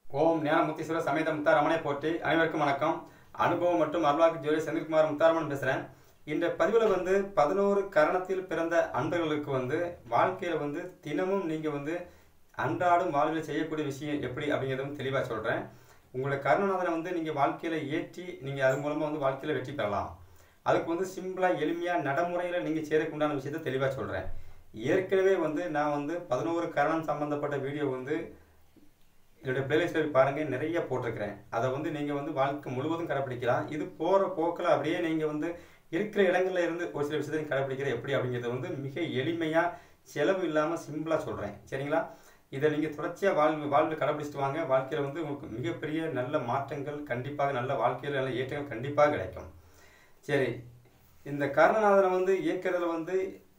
ஓம் ஞானமுத்தீஸ்வரர் சமேத முத்தாரமனை போற்றி அனைவருக்கும் வணக்கம் அனுபவம் மற்றும் அருள்வாக்கு ஜோதி செந்தில்குமார் முத்தாரமன் பேசுகிறேன் இந்த பதிவில் வந்து பதினோரு கரணத்தில் பிறந்த அன்பர்களுக்கு வந்து வாழ்க்கையில் வந்து தினமும் நீங்கள் வந்து அன்றாடும் வாழ்வில் செய்யக்கூடிய விஷயம் எப்படி அப்படிங்கிறத வந்து தெளிவாக சொல்கிறேன் உங்களோட கருணநாதனை வந்து நீங்கள் வாழ்க்கையில் ஏற்றி நீங்கள் அது மூலமாக வந்து வாழ்க்கையில் வெற்றி பெறலாம் அதுக்கு வந்து சிம்பிளாக எளிமையாக நடைமுறையில் நீங்கள் சேரக்குண்டான விஷயத்தை தெளிவாக சொல்கிறேன் ஏற்கனவே வந்து நான் வந்து பதினோரு கரணம் சம்மந்தப்பட்ட வீடியோ வந்து என்னுடைய பிளேலிஸ்ட்டில் போய் பாருங்கள் நிறைய போட்டிருக்கிறேன் அதை வந்து நீங்கள் வந்து வாழ்க்கை முழுவதும் கடைப்பிடிக்கலாம் இது போகிற போக்கில் அப்படியே நீங்கள் வந்து இருக்கிற இடங்கள்ல இருந்து ஒரு சில விஷயத்தையும் கடைப்பிடிக்கிற எப்படி அப்படிங்கிறத வந்து மிக எளிமையாக செலவு இல்லாமல் சிம்பிளாக சொல்கிறேன் சரிங்களா இதை நீங்கள் தொடர்ச்சியாக வாழ்வு வாழ்வில் கடைப்பிடிச்சிட்டு வாங்க வாழ்க்கையில் வந்து உங்களுக்கு மிகப்பெரிய நல்ல மாற்றங்கள் கண்டிப்பாக நல்ல வாழ்க்கையில் நல்ல ஏற்றங்கள் கண்டிப்பாக கிடைக்கும் சரி இந்த கருணநாதனை வந்து இயக்கிறதுல வந்து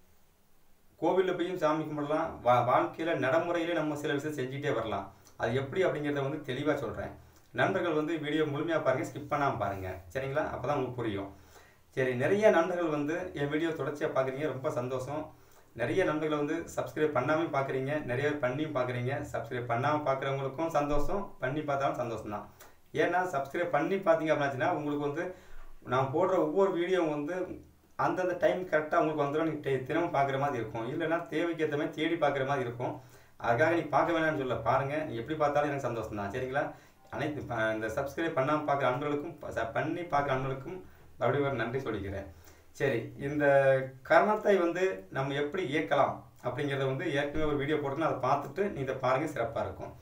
கோவிலில் போயும் சாமி கும்பிடலாம் வா வாழ்க்கையில் நடைமுறையிலே நம்ம சில விஷயம் செஞ்சுட்டே வரலாம் அது எப்படி அப்படிங்கிறத வந்து தெளிவாக சொல்கிறேன் நண்பர்கள் வந்து வீடியோ முழுமையாக பாருங்கள் ஸ்கிப் பண்ணாமல் பாருங்கள் சரிங்களா அப்போ தான் உங்களுக்கு புரியும் சரி நிறைய நண்பர்கள் வந்து என் வீடியோ தொடர்ச்சியாக பார்க்குறீங்க ரொம்ப சந்தோஷம் நிறைய நண்பர்கள் வந்து சப்ஸ்கிரைப் பண்ணாமல் பார்க்குறீங்க நிறைய பேர் பண்ணியும் பார்க்குறீங்க சப்ஸ்கிரைப் பண்ணாமல் பார்க்குறவங்களுக்கும் சந்தோஷம் பண்ணி பார்த்தாலும் சந்தோஷம் தான் ஏன்னா சப்ஸ்கிரைப் பண்ணி பார்த்தீங்க அப்படின்னாச்சுன்னா உங்களுக்கு வந்து நான் போடுற ஒவ்வொரு வீடியோ வந்து அந்தந்த டைம் கரெக்டாக உங்களுக்கு வந்துடும் நீங்கள் தினமும் பார்க்குற மாதிரி இருக்கும் இல்லைன்னா தேவைக்கு ஏற்ற மாதிரி தேடி பார்க்குற மாதிரி இருக்கும் அதுக்காக நீ பார்க்க வேணாம்னு சொல்ல பாருங்கள் நீ எப்படி பார்த்தாலும் எனக்கு சந்தோஷம் தான் சரிங்களா அனைத்து ப- இந்த சப்ஸ்கிரைப் பண்ணாமல் பார்க்குற அன்பர்களுக்கும் ப- பண்ணி பார்க்குற அன்பர்களுக்கும் மறுபடியும் ஒரு நன்றி சொல்லிக்கிறேன் சரி இந்த கரணத்தை வந்து நம்ம எப்படி இயக்கலாம் அப்படிங்கிறத வந்து ஏற்கனவே ஒரு வீடியோ போட்டுன்னு அதை பார்த்துட்டு நீ இதை பாருங்கள் சிறப்பாக இருக்கும்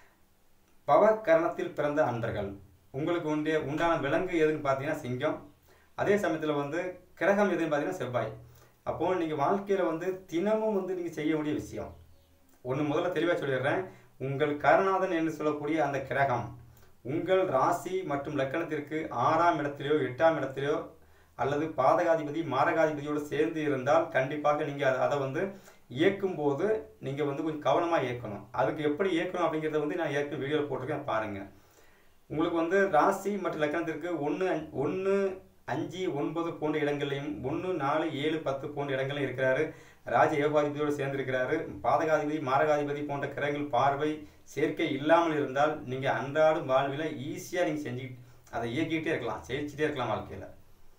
பவ கரணத்தில் பிறந்த அன்பர்கள் உங்களுக்கு உண்டே உண்டான விலங்கு எதுன்னு பார்த்தீங்கன்னா சிங்கம் அதே சமயத்தில் வந்து கிரகம் எதுன்னு பார்த்தீங்கன்னா செவ்வாய் அப்போ நீங்கள் வாழ்க்கையில் வந்து தினமும் வந்து நீங்கள் செய்ய வேண்டிய விஷயம் ஒன்று முதல்ல தெளிவாக சொல்லிடுறேன் உங்கள் கருணாதன் என்று சொல்லக்கூடிய அந்த கிரகம் உங்கள் ராசி மற்றும் லக்கணத்திற்கு ஆறாம் இடத்திலேயோ எட்டாம் இடத்திலேயோ அல்லது பாதகாதிபதி மாரகாதிபதியோடு சேர்ந்து இருந்தால் கண்டிப்பாக நீங்கள் அதை வந்து இயக்கும் போது நீங்கள் வந்து கொஞ்சம் கவனமாக இயக்கணும் அதுக்கு எப்படி இயக்கணும் அப்படிங்கிறத வந்து நான் ஏற்கனவே வீடியோவில் போட்டிருக்கேன் பாருங்கள் உங்களுக்கு வந்து ராசி மற்றும் லக்கணத்திற்கு ஒன்று ஒன்று அஞ்சு ஒன்பது போன்ற இடங்களையும் ஒன்று நாலு ஏழு பத்து போன்ற இடங்களையும் இருக்கிறாரு ராஜ யோகாதிபதியோடு சேர்ந்திருக்கிறாரு பாதகாதிபதி மாரகாதிபதி போன்ற கிரகங்கள் பார்வை சேர்க்கை இல்லாமல் இருந்தால் நீங்கள் அன்றாடும் வாழ்வில் ஈஸியாக நீங்கள் செஞ்சு அதை இயக்கிக்கிட்டே இருக்கலாம் ஜெயிச்சுட்டே இருக்கலாம் வாழ்க்கையில்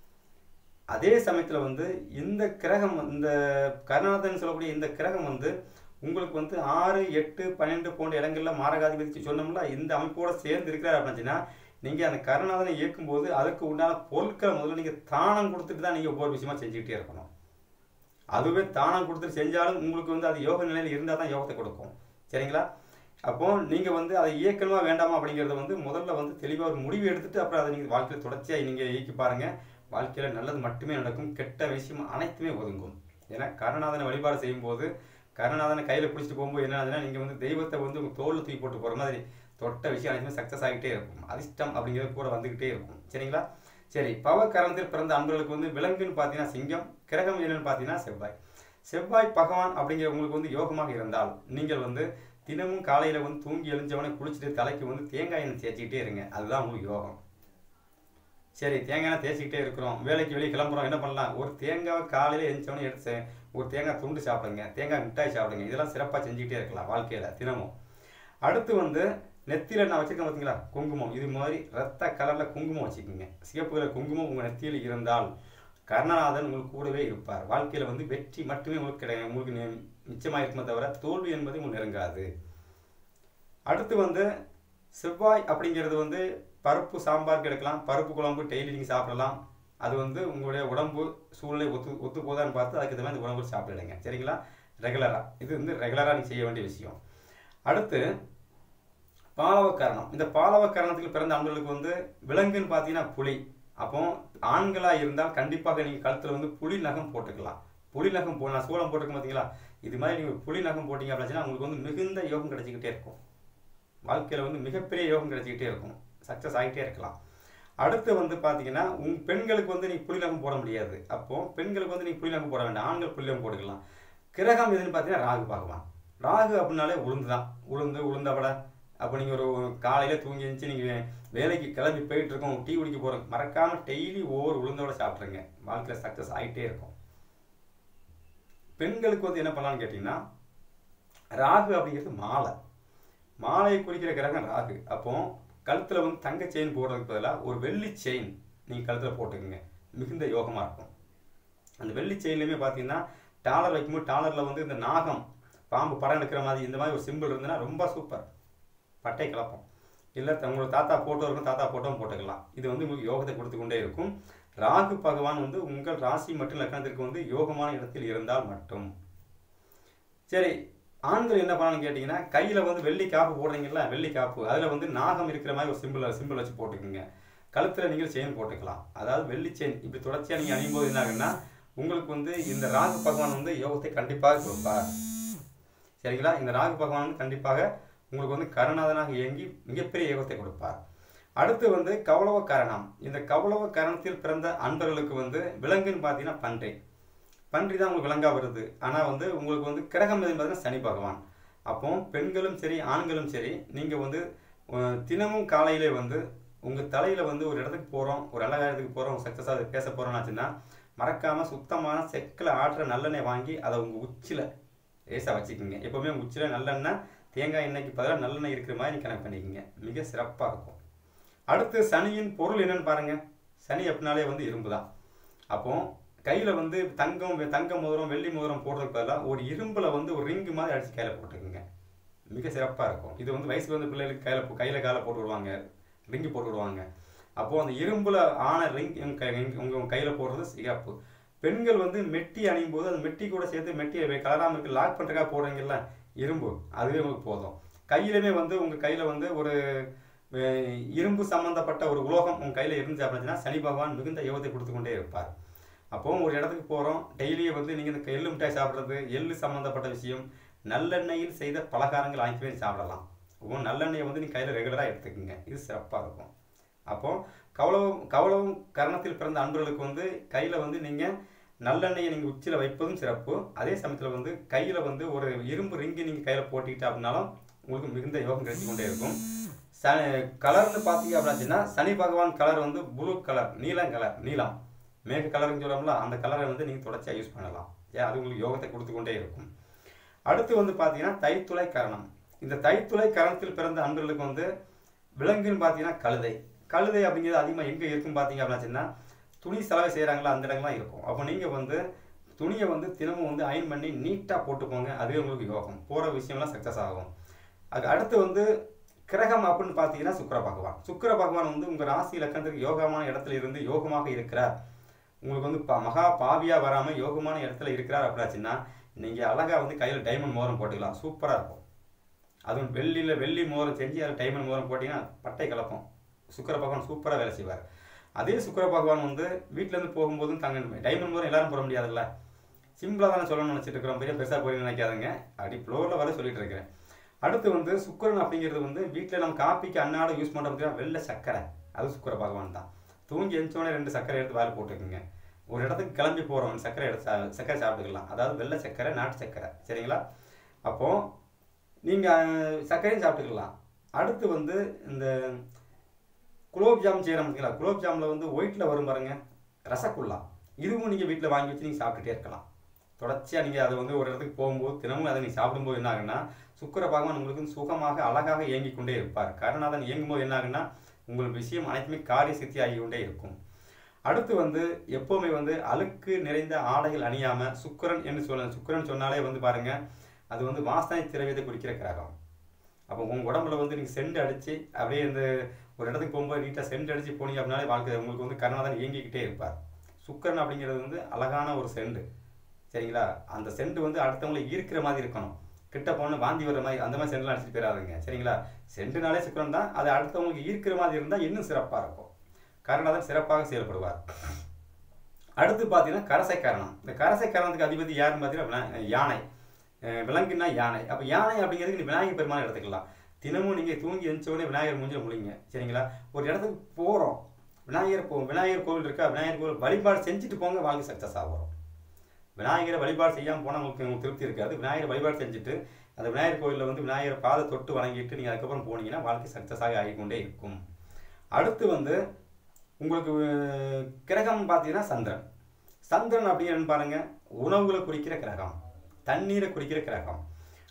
அதே சமயத்தில் வந்து இந்த கிரகம் இந்த கருணாதன் சொல்லக்கூடிய இந்த கிரகம் வந்து உங்களுக்கு வந்து ஆறு எட்டு பன்னெண்டு போன்ற இடங்கள்ல மாரகாதிபதி சொன்னோம்ல இந்த அமைப்போட சேர்ந்து இருக்கிறார் அப்படின்னா நீங்கள் அந்த கருணாதனை இயக்கும்போது அதுக்கு உண்டான பொருட்களை முதல்ல நீங்கள் தானம் கொடுத்துட்டு தான் நீங்கள் ஒவ்வொரு விஷயமா செஞ்சுக்கிட்டே இருக்கணும் அதுவே தானம் கொடுத்துட்டு செஞ்சாலும் உங்களுக்கு வந்து அது யோக நிலையில் இருந்தால் தான் யோகத்தை கொடுக்கும் சரிங்களா அப்போ நீங்கள் வந்து அதை இயக்கணுமா வேண்டாமா அப்படிங்கிறத வந்து முதல்ல வந்து தெளிவாக ஒரு முடிவு எடுத்துட்டு அப்புறம் அதை நீங்கள் வாழ்க்கையில் தொடர்ச்சியாக நீங்கள் இயக்கி பாருங்கள் வாழ்க்கையில் நல்லது மட்டுமே நடக்கும் கெட்ட விஷயம் அனைத்துமே ஒதுங்கும் ஏன்னா கருணாதனை வழிபாடு செய்யும்போது கருணாதனை கையில் பிடிச்சிட்டு போகும்போது என்ன ஆகுதுன்னா நீங்கள் வந்து தெய்வத்தை வந்து உங்கள் தோளில் தூக்கி போட்டு போகிற மாதிரி தொட்ட விஷயம் அனைத்துமே சக்ஸஸ் ஆகிட்டே இருக்கும் அதிர்ஷ்டம் அப்படிங்கிறது கூட வந்துக்கிட்டே இருக்கும் சரிங்களா சரி பவ கரணத்தில் பிறந்த அன்பர்களுக்கு வந்து விலங்குன்னு பார்த்தீங்கன்னா சிங்கம் கிரகம் என்னன்னு பார்த்தீங்கன்னா செவ்வாய் செவ்வாய் பகவான் அப்படிங்கிற உங்களுக்கு வந்து யோகமாக இருந்தால் நீங்கள் வந்து தினமும் காலையில் வந்து தூங்கி எழுந்தவனே குளிச்சுட்டு தலைக்கு வந்து தேங்காய் எண்ணெய் தேய்ச்சிக்கிட்டே இருங்க அதுதான் உங்களுக்கு யோகம் சரி தேங்காய் எண்ணெய் தேய்ச்சிக்கிட்டே இருக்கிறோம் வேலைக்கு வெளியே கிளம்புறோம் என்ன பண்ணலாம் ஒரு தேங்காய் காலையில் எழுந்தவனே எடுத்து ஒரு தேங்காய் துண்டு சாப்பிடுங்க தேங்காய் மிட்டாய் சாப்பிடுங்க இதெல்லாம் சிறப்பாக செஞ்சுக்கிட்டே இருக்கலாம் வாழ்க்கையில் தினமும் அடுத்து வந்து நெத்தியில் நான் வச்சிருக்கேன் பார்த்தீங்களா குங்குமம் இது மாதிரி ரத்த கலரில் குங்குமம் வச்சுக்கோங்க சிவப்பு கலர் குங்குமம் உங்கள் நெத்தியில் இருந்தால் கருணாநாதன் உங்களுக்கு கூடவே இருப்பார் வாழ்க்கையில் வந்து வெற்றி மட்டுமே உங்களுக்கு கிடையாது உங்களுக்கு நி- நிச்சயமாக இருக்குமே தவிர தோல்வி என்பது உங்களுக்கு நெருங்காது அடுத்து வந்து செவ்வாய் அப்படிங்கிறது வந்து பருப்பு சாம்பார் எடுக்கலாம் பருப்பு குழம்பு டெய்லி நீங்கள் சாப்பிடலாம் அது வந்து உங்களுடைய உடம்பு சூழ்நிலை ஒத்து ஒத்து போதான்னு பார்த்து அதுக்கு தகுந்த மாதிரி இந்த உணவு சாப்பிடுங்க சரிங்களா ரெகுலராக இது வந்து ரெகுலராக நீங்கள் செய்ய வேண்டிய விஷயம் அடுத்து பாலவ கரணம் இந்த பாலவ கரணத்துக்கு பிறந்த ஆண்களுக்கு வந்து விலங்குன்னு பார்த்தீங்கன்னா புலி அப்போ ஆண்களாக இருந்தால் கண்டிப்பாக நீங்கள் கழுத்தில் வந்து புலி நகம் போட்டுக்கலாம் புலி நகம் போ நான் சூளம் போட்டிருக்கேன் பார்த்தீங்களா இது மாதிரி நீங்கள் புலி நகம் போட்டீங்க அப்படின்னா உங்களுக்கு வந்து மிகுந்த யோகம் கிடைச்சிக்கிட்டே இருக்கும் வாழ்க்கையில் வந்து மிகப்பெரிய யோகம் கிடைச்சிக்கிட்டே இருக்கும் சக்ஸஸ் ஆகிட்டே இருக்கலாம் அடுத்து வந்து பார்த்தீங்கன்னா உங் பெண்களுக்கு வந்து நீங்கள் புலிநகம் போட முடியாது அப்போ பெண்களுக்கு வந்து நீங்கள் புலிநகம் போட வேண்டாம் ஆண்கள் புலிநகம் போட்டுக்கலாம் கிரகம் எதுன்னு பார்த்தீங்கன்னா ராகு பகவான் ராகு அப்படின்னாலே உளுந்து தான் உளுந்து உளுந்தவடை அப்போ நீங்கள் ஒரு காலையில் தூங்கி எழுந்துச்சு நீங்கள் வேலைக்கு கிளம்பி போயிட்டு இருக்கோம் டீ குடிக்க போகிறோம் மறக்காமல் டெய்லி ஒவ்வொரு உளுந்தோட சாப்பிட்ருங்க வாழ்க்கையில் சக்ஸஸ் ஆகிட்டே இருக்கும் பெண்களுக்கு வந்து என்ன பண்ணலாம்னு கேட்டிங்கன்னா ராகு அப்படிங்கிறது மாலை மாலையை குறிக்கிற கிரகம் ராகு அப்போ கழுத்தில் வந்து தங்க செயின் போடுறதுக்கு பதிலாக ஒரு வெள்ளி செயின் நீங்கள் கழுத்தில் போட்டுக்குங்க மிகுந்த யோகமாக இருக்கும் அந்த வெள்ளி செயின்லையுமே பார்த்தீங்கன்னா டாலர் வைக்கும்போது டாலரில் வந்து இந்த நாகம் பாம்பு படம் எடுக்கிற மாதிரி இந்த மாதிரி ஒரு சிம்பிள் இருந்ததுன்னா ரொம்ப சூப்பர் பட்டை கலப்பம் இல்லை உங்களோட தாத்தா போட்டோ இருக்கும் தாத்தா போட்டோவும் போட்டுக்கலாம் இது வந்து உங்களுக்கு யோகத்தை கொடுத்து கொண்டே இருக்கும் ராகு பகவான் வந்து உங்கள் ராசி மற்றும் லக்னத்திற்கு வந்து யோகமான இடத்தில் இருந்தால் மட்டும் சரி ஆண்கள் என்ன பண்ணணும்னு கேட்டிங்கன்னா கையில் வந்து வெள்ளி காப்பு போடுறீங்கல்ல வெள்ளி காப்பு அதில் வந்து நாகம் இருக்கிற மாதிரி ஒரு சிம்பிள் சிம்பிள் வச்சு போட்டுக்குங்க கழுத்தில் நீங்கள் செயின் போட்டுக்கலாம் அதாவது வெள்ளி செயின் இப்படி தொடர்ச்சியாக நீங்கள் அணியும் போது என்ன ஆகுன்னா உங்களுக்கு வந்து இந்த ராகு பகவான் வந்து யோகத்தை கண்டிப்பாக கொடுப்பார் சரிங்களா இந்த ராகு பகவான் வந்து கண்டிப்பாக உங்களுக்கு வந்து கருணாதனாக இயங்கி மிகப்பெரிய யோகத்தை கொடுப்பார் அடுத்து வந்து கௌளவ கரணம் இந்த கௌளவ கரணத்தில் பிறந்த அன்பர்களுக்கு வந்து விலங்குன்னு பார்த்தீங்கன்னா பன்றி பன்றி தான் உங்களுக்கு விலங்கா வருது ஆனால் வந்து உங்களுக்கு வந்து கிரகம் எதுன்னு பார்த்தீங்கன்னா சனி பகவான் அப்போ பெண்களும் சரி ஆண்களும் சரி நீங்கள் வந்து அஹ், தினமும் காலையிலே வந்து உங்கள் தலையில் வந்து ஒரு இடத்துக்கு போகிறோம் ஒரு நல்ல இடத்துக்கு போகிறோம் சக்ஸஸாக பேச போகிறோம்னாச்சுன்னா மறக்காமல் சுத்தமான செக்கில் ஆட்டுற நல்லெண்ணெய் வாங்கி அதை உங்கள் உச்சியில் லேசாக வச்சுக்கோங்க எப்போவுமே உங்கள் உச்சியில் நல்லெண்ணெய் தேங்காய் எண்ணெய்க்கு பதிலாக நல்லெண்ணெய் இருக்கிற மாதிரி நீ கனெக்ட் பண்ணிக்கோங்க மிக சிறப்பாக இருக்கும் அடுத்து சனியின் பொருள் என்னன்னு பாருங்க சனி எப்படினாலே வந்து இரும்பு தான் அப்போ கையில் வந்து தங்கம் தங்க மோதிரம் வெள்ளி மோதிரம் போடுறதுக்கு பதிலாக ஒரு இரும்பில் வந்து ஒரு ரிங்கு மாதிரி அடிச்சு கையில் போட்டுக்குங்க மிக சிறப்பாக இருக்கும் இது வந்து வயசுக்கு வந்து பிள்ளைகளுக்கு கையில் கையில் காலை போட்டு விடுவாங்க ரிங்கு போட்டு விடுவாங்க அப்போது அந்த இரும்பில் ஆன ரிங் உங்கள் கையில் போடுறது சிறப்பு பெண்கள் வந்து மெட்டி அணியும் போது அந்த மெட்டி கூட சேர்த்து மெட்டி கலராமல் இருக்கு லாக் பண்ணுறதுக்காக போடுறீங்கல்ல இரும்பு அதுவே உங்களுக்கு போதும் கையிலுமே வந்து உங்கள் கையில் வந்து ஒரு அஹ், இரும்பு சம்பந்தப்பட்ட ஒரு உலோகம் உங்கள் கையில் இருந்துச்சு அப்படின்னா சனி பகவான் மிகுந்த யோகத்தை கொடுத்து கொண்டே இருப்பார் அப்போ ஒரு இடத்துக்கு போகிறோம் டெய்லியும் வந்து நீங்கள் இந்த எள்ளு மிட்டாய் சாப்பிட்றது எள்ளு சம்மந்தப்பட்ட விஷயம் நல்லெண்ணெயில் செய்த பலகாரங்கள் வாங்கிக்கவே சாப்பிடலாம் அப்போ நல்லெண்ணெயை வந்து நீங்கள் கையில் ரெகுலராக எடுத்துக்கோங்க இது சிறப்பாக இருக்கும் அப்போ கவலவும் கவலவும் கரணத்தில் பிறந்த அன்பர்களுக்கு வந்து கையில் வந்து நீங்கள் நல்லெண்ணெயை நீங்கள் உச்சியில் வைப்பதும் சிறப்பு அதே சமயத்தில் வந்து கையில் வந்து ஒரு இரும்பு ரிங்கு நீங்கள் கையில் போட்டுக்கிட்டு அப்படின்னாலும் உங்களுக்கு மிகுந்த யோகம் கிடைச்சு கொண்டே இருக்கும் ச கலர்னு பார்த்தீங்க அப்படின்னா சனி பகவான் கலர் வந்து ப்ளூ கலர் நீலம் கலர் நீலம் மேக கலர்னு சொல்லோம்ல அந்த கலரை வந்து நீங்கள் தொடர்ச்சியாக யூஸ் பண்ணலாம் ஏன் அது உங்களுக்கு யோகத்தை கொடுத்து கொண்டே இருக்கும் அடுத்து வந்து பார்த்தீங்கன்னா தைத்துளை கரணம் இந்த தைத்துளை கரணத்தில் பிறந்த அன்பர்களுக்கு வந்து விலங்குன்னு பார்த்தீங்கன்னா கழுதை கழுதை அப்படிங்கிறது அதிகமாக எங்கே இருக்கும் பார்த்தீங்க அப்படின்னா துணி செலவை செய்கிறாங்களா அந்த இடங்கள்லாம் இருக்கும் அப்போ நீங்கள் வந்து துணியை வந்து தினமும் வந்து அயன் பண்ணி நீட்டாக போட்டுக்கோங்க அதுவே உங்களுக்கு யோகம் போகிற விஷயம்லாம் சக்ஸஸ் ஆகும் அது அடுத்து வந்து கிரகம் அப்படின்னு பார்த்தீங்கன்னா சுக்கிர பகவான் சுக்கிர பகவான் வந்து உங்கள் ராசி இலக்கணத்துக்கு யோகமான இடத்துல இருந்து யோகமாக இருக்கிறார் உங்களுக்கு வந்து ப- மகா பாவியாக வராமல் யோகமான இடத்துல இருக்கிறார் அப்படின்னாச்சுன்னா நீங்கள் அழகாக வந்து கையில் டைமண்ட் மோதிரம் போட்டுக்கலாம் சூப்பராக இருக்கும் அதுவும் வெள்ளியில் வெள்ளி மோதிரம் செஞ்சு அதில் டைமண்ட் மோதிரம் போட்டிங்கன்னா பட்டை கலப்பம் சுக்கிர பகவான் சூப்பராக வேலை செய்வார் அதே சுக்கிர பகவான் வந்து வீட்டிலேருந்து போகும்போதும் தங்க டைமண்ட் மோதிரம் எல்லாரும் போட முடியாதுல்ல சிம்பிளாக தானே சொல்லணும்னு நினச்சிட்டு இருக்கிறோம் பெரிய பெருசாக போய் நினைக்காதுங்க அப்படி ஃப்ளோரில் வர சொல்லிட்டு இருக்கிறேன் அடுத்து வந்து சுக்கிரன் அப்படிங்கிறது வந்து வீட்டில் நம்ம காப்பிக்கு அன்னாட யூஸ் பண்ணுறோம் பார்த்தீங்கன்னா வெள்ளை சக்கரை அது சுக்கிர பகவான் தான் தூங்கி எழுந்தோடனே ரெண்டு சக்கரை எடுத்து வாயில் போட்டுக்குங்க ஒரு இடத்துக்கு கிளம்பி போகிறோம் சக்கரை எடுத்து சா- சக்கரை சாப்பிட்டுக்கலாம் அதாவது வெள்ளை சக்கரை நாட்டு சக்கரை சரிங்களா அப்போது நீங்கள் சர்க்கரையும் சாப்பிட்டுக்கலாம் அடுத்து வந்து இந்த குலோப் ஜாம் செய்கிறோம் பார்த்தீங்களா குலோப் ஜாமில் வந்து ஒயிட்டில் வரும் பாருங்க ரசகுல்லா இதுவும் நீங்கள் வீட்டில் வாங்கி வச்சு நீங்கள் சாப்பிட்டுட்டே இருக்கலாம் தொடர்ச்சியாக நீங்கள் அதை வந்து ஒரு இடத்துக்கு போகும்போது தினமும் அதை நீங்கள் சாப்பிடும்போது என்ன ஆகுன்னா சுக்கிர பகவான் உங்களுக்கு வந்து சுகமாக அழகாக இயங்கிக் கொண்டே இருப்பார் கருணாதன் இயங்கும்போது என்ன ஆகுன்னா உங்கள் விஷயம் அனைத்துமே காரிய சித்தி ஆகி கொண்டே இருக்கும் அடுத்து வந்து எப்போவுமே வந்து அழுக்கு நிறைந்த ஆடைகள் அணியாமல் சுக்கிரன் என்று சொல்ல சுக்கிரன் சொன்னாலே வந்து பாருங்க அது வந்து வாசனை திரவியத்தை குறிக்கிற கிரகம் அப்போ உங்கள் உடம்புல வந்து நீங்கள் செண்டு அடித்து அப்படியே இந்த ஒரு இடத்துக்கு போகும்போது நீட்டாக செண்டு அடித்து போனீங்க அப்படின்னாலே வாழ்க்கை உங்களுக்கு வந்து கருணாதன் இயங்கிக்கிட்டே இருப்பார் சுக்கிரன் அப்படிங்கிறது வந்து அழகான ஒரு செண்டு சரிங்களா அந்த செண்டு வந்து அடுத்தவங்களை ஈர்க்கிற மாதிரி இருக்கணும் கிட்ட போன வாந்தி வர மாதிரி அந்த மாதிரி செண்டுலாம் அடிச்சுட்டு போயிடாதுங்க சரிங்களா செண்டுனாலே சுக்கிரன் தான் அது அடுத்தவங்களுக்கு ஈர்க்கிற மாதிரி இருந்தால் இன்னும் சிறப்பாக இருக்கும் கருணாதன் சிறப்பாக செயல்படுவார் அடுத்து பார்த்தீங்கன்னா கரசை கரணம் இந்த கரசை கரணத்துக்கு அதிபதி யாருன்னு பார்த்தீங்கன்னா வினா- யானை அஹ் விலங்குன்னா யானை அப்போ யானை அப்படிங்கிறதுக்கு நீ விநாயகர் பெருமானை எடுத்துக்கலாம் தினமும் நீங்கள் தூங்கி எழுந்த உடனே விநாயகர் மூஞ்சில முழிங்க சரிங்களா ஒரு இடத்துக்கு போகிறோம் விநாயகர் போ விநாயகர் கோவில் இருக்கா விநாயகர் கோவில் வழிபாடு செஞ்சுட்டு போங்க வாழ்க்கை சக்ஸஸ் ஆகும் விநாயகரை வழிபாடு செய்யாமல் போனால் உங்களுக்கு உங்களுக்கு திருப்தி இருக்காது விநாயகர் வழிபாடு செஞ்சுட்டு அந்த விநாயகர் கோயிலில் வந்து விநாயகர் பாதை தொட்டு வணங்கிட்டு நீங்கள் அதுக்கப்புறம் போனீங்கன்னா வாழ்க்கை சக்ஸஸாக ஆகிக்கொண்டே இருக்கும் அடுத்து வந்து உங்களுக்கு அஹ், கிரகம் பார்த்தீங்கன்னா சந்திரன் சந்திரன் அப்படிங்கிறது பாருங்க உணவுகளை குறிக்கிற கிரகம் தண்ணீரை குறிக்கிற கிரகம்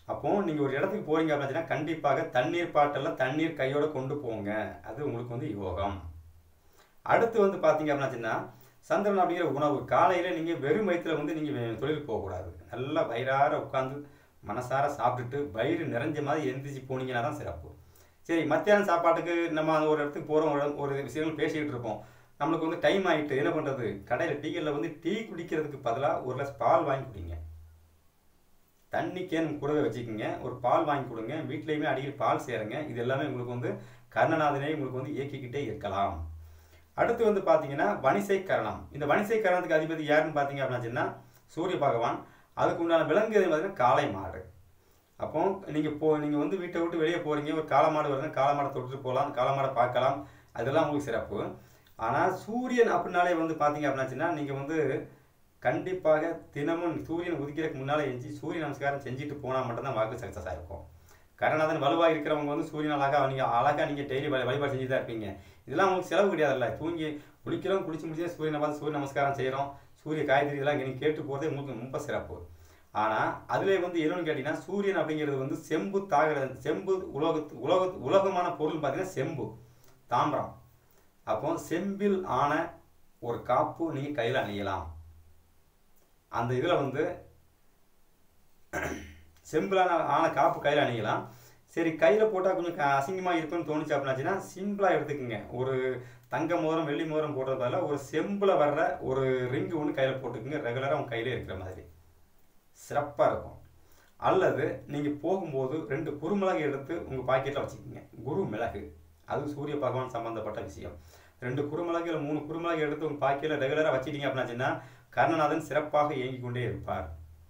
அப்போ நீங்கள் ஒரு இடத்துக்கு போறீங்க அப்படின்னா கண்டிப்பாக தண்ணீர் பாட்டில் தண்ணீர் கையோட கொண்டு போங்க அது உங்களுக்கு வந்து யோகம் அடுத்து வந்து பார்த்தீங்க அப்படின்னா சந்திரன் அப்படிங்கிற உணவு காலையில் நீங்கள் வெறும் வயிற்றுல வந்து நீங்கள் தொழிலுக்கு போகக்கூடாது நல்லா வயிறார உட்காந்து மனசார சாப்பிட்டுட்டு வயிறு நிறைஞ்ச மாதிரி எந்திரிச்சு போனீங்கன்னா தான் சிறப்பு சரி மத்தியானம் சாப்பாட்டுக்கு நம்ம அந்த ஒரு இடத்துக்கு போகிறோம் ஒரு ஒரு விஷயங்கள் பேசிக்கிட்டு இருப்போம் நம்மளுக்கு வந்து டைம் ஆகிட்டு என்ன பண்ணுறது கடையில் டீகளில் வந்து டீ குடிக்கிறதுக்கு பதிலாக ஒரு கிளாஸ் பால் வாங்கி குடிங்க தண்ணி கேன் கூடவே வச்சுக்கோங்க ஒரு பால் வாங்கி கொடுங்க வீட்லேயுமே அடிக்கடி பால் சேருங்க இது எல்லாமே உங்களுக்கு வந்து கர்ணநாதனே உங்களுக்கு வந்து இயக்கிக்கிட்டே இருக்கலாம் அடுத்து வந்து பார்த்தீங்கன்னா வணிசை கரணம் இந்த வணிசை கரணத்துக்கு அதிபதி யாருன்னு பார்த்தீங்க அப்படின்னா சூரிய பகவான் அதுக்கு உண்டான விலங்கு எது பார்த்தீங்கன்னா காளை மாடு அப்போ நீங்கள் போ நீங்கள் வந்து வீட்டை விட்டு வெளியே போகிறீங்க ஒரு காளை மாடு வருதுன்னா காளை மாடை தொட்டுட்டு போகலாம் காளை மாடை பார்க்கலாம் அதெல்லாம் உங்களுக்கு சிறப்பு ஆனால் சூரியன் அப்படின்னாலே வந்து பார்த்தீங்க அப்படின்னாச்சுன்னா நீங்கள் வந்து கண்டிப்பாக தினமும் சூரியன் உதிக்கிறதுக்கு முன்னால் எஞ்சி சூரிய நமஸ்காரம் செஞ்சுட்டு போனால் மட்டும்தான் வாக்கு சக்ஸஸ் ஆகிருக்கும் கரணாதன் வலுவாக இருக்கிறவங்க வந்து சூரியன் அழகாக நீங்கள் அழகாக நீங்கள் டெய்லி வழிபாடு செஞ்சு தான் இருப்பீங்க இதெல்லாம் உங்களுக்கு செலவு கிடையாதுல்ல தூங்கி குளிக்கிறோம் குளிச்சு முடிச்சு சூரியனை பார்த்து சூரிய நமஸ்காரம் செய்கிறோம் சூரிய காய்கறி இதெல்லாம் நீங்கள் கேட்டு போகிறதே உங்களுக்கு ரொம்ப சிறப்பு ஆனால் அதிலே வந்து என்னன்னு கேட்டிங்கன்னா சூரியன் அப்படிங்கிறது வந்து செம்பு தாகிற செம்பு உலோகத்து உலோக உலோகமான பொருள் பார்த்தீங்கன்னா செம்பு தாமிரம் அப்போ செம்பில் ஆன ஒரு காப்பு நீங்கள் கையில் அணியலாம் அந்த இதில் வந்து செம்பிளான ஆன காப்பு கையில் அணியலாம் சரி கையில் போட்டால் கொஞ்சம் அசிங்கமாக இருக்குன்னு தோணுச்சு அப்படின்னாச்சுன்னா சிம்பிளாக எடுத்துக்கோங்க ஒரு தங்க மோதிரம் வெள்ளி மோதிரம் போடுறது பதிலாக ஒரு செம்பில் வர்ற ஒரு ரிங்கு ஒன்று கையில் போட்டுக்குங்க ரெகுலராக உங்கள் கையிலே இருக்கிற மாதிரி சிறப்பாக இருக்கும் அல்லது நீங்கள் போகும்போது ரெண்டு குறுமிளகு எடுத்து உங்கள் பாக்கெட்டில் வச்சுக்கோங்க குரு மிளகு அது சூரிய பகவான் சம்பந்தப்பட்ட விஷயம் ரெண்டு குறுமிளகு இல்லை மூணு குறுமிளகு எடுத்து உங்கள் பாக்கெட்டில் ரெகுலராக வச்சிட்டீங்க அப்படின்னாச்சுன்னா கர்ணநாதன் சிறப்பாக இயங்கிக் கொண்டே இருப்பார்